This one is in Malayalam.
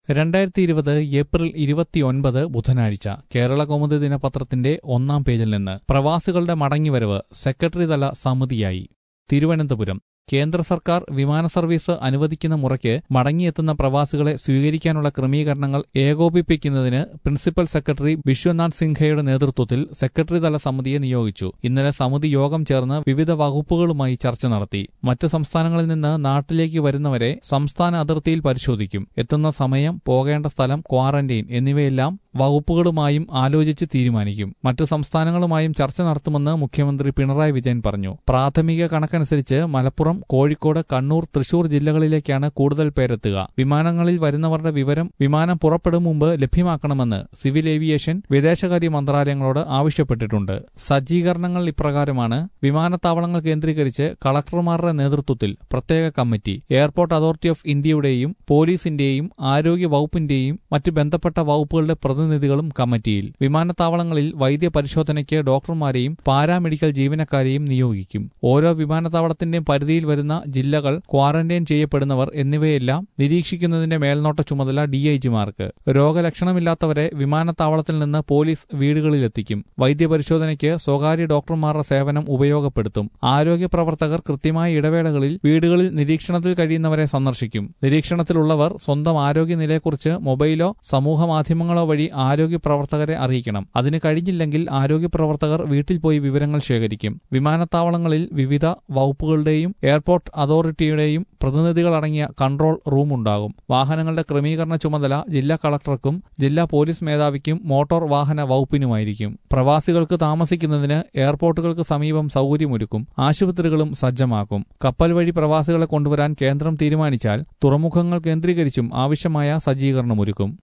രണ്ടായിരത്തി ഇരുപത് ഏപ്രിൽ ഇരുപത്തിയൊൻപത് ബുധനാഴ്ച കേരള കൗമുദി ദിനപത്രത്തിന്റെ ഒന്നാം പേജിൽ നിന്ന് പ്രവാസികളുടെ മടങ്ങിവരവ് സെക്രട്ടറി തല സമിതിയായി തിരുവനന്തപുരം കേന്ദ്ര സർക്കാർ വിമാന സർവീസ് അനുവദിക്കുന്ന മുറയ്ക്ക് മടങ്ങിയെത്തുന്ന പ്രവാസികളെ സ്വീകരിക്കാനുള്ള ക്രമീകരണങ്ങൾ ഏകോപിപ്പിക്കുന്നതിന് പ്രിൻസിപ്പൽ സെക്രട്ടറി വിശ്വനാഥ് സിൻഹയുടെ നേതൃത്വത്തിൽ സെക്രട്ടറി തല സമിതിയെ നിയോഗിച്ചു ഇന്നലെ സമിതി യോഗം ചേർന്ന് വിവിധ വകുപ്പുകളുമായി ചർച്ച നടത്തി മറ്റ് സംസ്ഥാനങ്ങളിൽ നിന്ന് നാട്ടിലേക്ക് വരുന്നവരെ സംസ്ഥാന അതിർത്തിയിൽ പരിശോധിക്കും എത്തുന്ന സമയം പോകേണ്ട സ്ഥലം ക്വാറന്റൈൻ എന്നിവയെല്ലാം വകുപ്പുകളുമായും ആലോചിച്ച് തീരുമാനിക്കും മറ്റു സംസ്ഥാനങ്ങളുമായും ചർച്ച നടത്തുമെന്ന് മുഖ്യമന്ത്രി പിണറായി വിജയൻ പറഞ്ഞു പ്രാഥമിക കണക്കനുസരിച്ച് മലപ്പുറം കോഴിക്കോട് കണ്ണൂർ തൃശൂർ ജില്ലകളിലേക്കാണ് കൂടുതൽ പേരെത്തുക വിമാനങ്ങളിൽ വരുന്നവരുടെ വിവരം വിമാനം പുറപ്പെടും മുമ്പ് ലഭ്യമാക്കണമെന്ന് സിവിൽ ഏവിയേഷൻ വിദേശകാര്യ മന്ത്രാലയങ്ങളോട് ആവശ്യപ്പെട്ടിട്ടുണ്ട് സജ്ജീകരണങ്ങൾ ഇപ്രകാരമാണ് വിമാനത്താവളങ്ങൾ കേന്ദ്രീകരിച്ച് കളക്ടർമാരുടെ നേതൃത്വത്തിൽ പ്രത്യേക കമ്മിറ്റി എയർപോർട്ട് അതോറിറ്റി ഓഫ് ഇന്ത്യയുടെയും പോലീസിന്റെയും ആരോഗ്യ വകുപ്പിന്റെയും മറ്റ് ബന്ധപ്പെട്ട വകുപ്പുകളുടെ പ്രതിനിധികളും കമ്മിറ്റിയിൽ വിമാനത്താവളങ്ങളിൽ വൈദ്യ പരിശോധനയ്ക്ക് ഡോക്ടർമാരെയും പാരാമെഡിക്കൽ ജീവനക്കാരെയും നിയോഗിക്കും ഓരോ വിമാനത്താവളത്തിന്റെയും പരിധിയിൽ വരുന്ന ജില്ലകൾ ക്വാറന്റൈൻ ചെയ്യപ്പെടുന്നവർ എന്നിവയെല്ലാം നിരീക്ഷിക്കുന്നതിന്റെ മേൽനോട്ട ചുമതല ഡിഐജിമാർക്ക് രോഗലക്ഷണമില്ലാത്തവരെ വിമാനത്താവളത്തിൽ നിന്ന് പോലീസ് വീടുകളിലെത്തിക്കും വൈദ്യപരിശോധനയ്ക്ക് സ്വകാര്യ ഡോക്ടർമാരുടെ സേവനം ഉപയോഗപ്പെടുത്തും ആരോഗ്യ പ്രവർത്തകർ കൃത്യമായ ഇടവേളകളിൽ വീടുകളിൽ നിരീക്ഷണത്തിൽ കഴിയുന്നവരെ സന്ദർശിക്കും നിരീക്ഷണത്തിലുള്ളവർ സ്വന്തം ആരോഗ്യനിലയെക്കുറിച്ച് മൊബൈലോ സമൂഹ മാധ്യമങ്ങളോ വഴി ആരോഗ്യ പ്രവർത്തകരെ അറിയിക്കണം അതിന് കഴിഞ്ഞില്ലെങ്കിൽ ആരോഗ്യ പ്രവർത്തകർ വീട്ടിൽ പോയി വിവരങ്ങൾ ശേഖരിക്കും വിമാനത്താവളങ്ങളിൽ വിവിധ വകുപ്പുകളുടെയും എയർപോർട്ട് അതോറിറ്റിയുടെയും പ്രതിനിധികളടങ്ങിയ കൺട്രോൾ റൂം ഉണ്ടാകും വാഹനങ്ങളുടെ ക്രമീകരണ ചുമതല ജില്ലാ കളക്ടർക്കും ജില്ലാ പോലീസ് മേധാവിക്കും മോട്ടോർ വാഹന വകുപ്പിനുമായിരിക്കും പ്രവാസികൾക്ക് താമസിക്കുന്നതിന് എയർപോർട്ടുകൾക്ക് സമീപം സൗകര്യമൊരുക്കും ആശുപത്രികളും സജ്ജമാക്കും കപ്പൽ വഴി പ്രവാസികളെ കൊണ്ടുവരാൻ കേന്ദ്രം തീരുമാനിച്ചാൽ തുറമുഖങ്ങൾ കേന്ദ്രീകരിച്ചും ആവശ്യമായ സജ്ജീകരണമൊരുക്കും